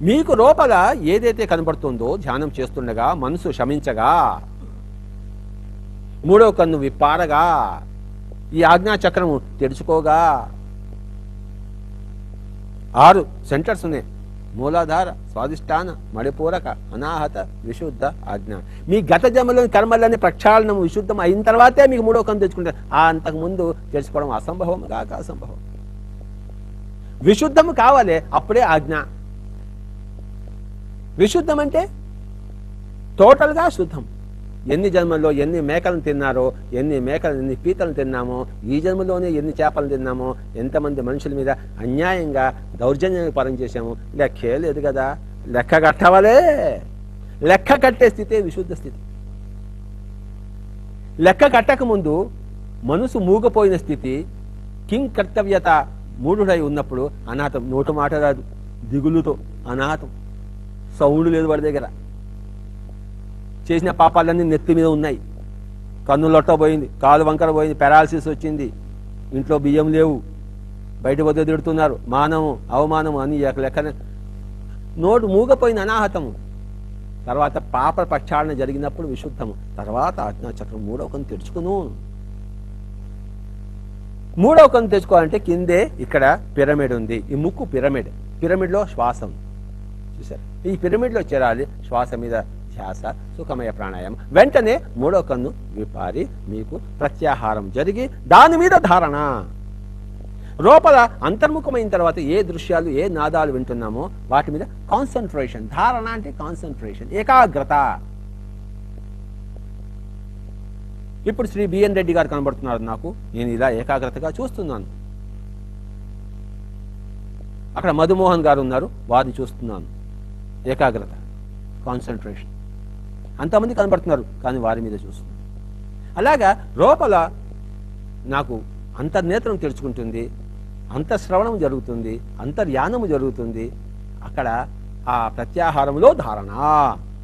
మీకు లోపల ఏదైతే కనబడుతుందో ధ్యానం చేస్తుండగా మనసు శమించగా మూడో కన్ను విప్పారగా ఈ ఆజ్ఞా చక్రము తెరుచుకోగా ఆరు సెంటర్స్ ఉన్నాయి మూలాధార స్వాదిష్టాన మణిపూరక అనాహత విశుద్ధ ఆజ్ఞ మీ గత జన్మలోని కర్మలన్నీ ప్రక్షాళనం విశుద్ధం అయిన తర్వాతే మీకు మూడో కన్ను తెచ్చుకుంటారు ఆ అంతకు ముందు తెలుసుకోవడం అసంభవం కాక అసంభవం విశుద్ధం కావాలి అప్పుడే ఆజ్ఞ విశుద్ధం అంటే టోటల్గా శుద్ధం ఎన్ని జన్మల్లో ఎన్ని మేకలను తిన్నారో ఎన్ని మేకలు ఎన్ని పీతలను తిన్నామో ఈ జన్మలోనే ఎన్ని చేపలు తిన్నామో ఎంతమంది మనుషుల మీద అన్యాయంగా దౌర్జన్యంగా పరం చేశాము లెక్కే లేదు కదా లెక్క కట్టవలే లెక్క కట్టే స్థితే విశుద్ధ స్థితి లెక్క కట్టక ముందు మనసు మూగపోయిన స్థితి కింగ్ కర్తవ్యత మూఢుడై ఉన్నప్పుడు అనాథం నోటు మాట రాదు దిగులుతో అనాథం సౌండ్ లేదు వాడి దగ్గర చేసిన పాపాలన్నీ నెత్తి మీద ఉన్నాయి కన్ను లొట్ట పోయింది కాలు వంకర పోయింది పెరాలసిస్ వచ్చింది ఇంట్లో బియ్యం లేవు బయట పోతే తిడుతున్నారు మానము అవమానము అని ఎక్క- లెక్కన నోటు మూగపోయిన అనాహతము తర్వాత పాప ప్రక్షాళన జరిగినప్పుడు విశుద్ధము తర్వాత ఆజ్ఞాచక్రం మూడవ కన్ను తెరుచుకును మూడవ కన్ను తెచ్చుకోవాలంటే కిందే ఇక్కడ పిరమిడ్ ఉంది ఈ ముక్కు పిరమిడ్ పిరమిడ్లో శ్వాస ఉంది చూసారు ఈ పిరమిడ్లో చేరాలి శ్వాస మీద ధ్యాస సుఖమయ ప్రాణాయామం వెంటనే మూడో కన్ను విపారి మీకు ప్రత్యాహారం జరిగి దాని మీద ధారణ లోపల అంతర్ముఖమైన తర్వాత ఏ దృశ్యాలు ఏ నాదాలు వింటున్నామో వాటి మీద కాన్సన్ట్రేషన్ ధారణ అంటే కాన్సన్ట్రేషన్ ఏకాగ్రత ఇప్పుడు శ్రీ బిఎన్ రెడ్డి గారు కనబడుతున్నారు నాకు నేను ఇలా ఏకాగ్రతగా చూస్తున్నాను అక్కడ మధుమోహన్ గారు ఉన్నారు వారిని చూస్తున్నాను ఏకాగ్రత కాన్సన్ట్రేషన్ అంతమంది కనబడుతున్నారు కానీ వారి మీద చూస్తున్నాను అలాగా లోపల నాకు అంతర్నేత్రం తెరుచుకుంటుంది అంతఃశ్రవణం జరుగుతుంది అంతర్యానము జరుగుతుంది అక్కడ ఆ ప్రత్యాహారంలో ధారణ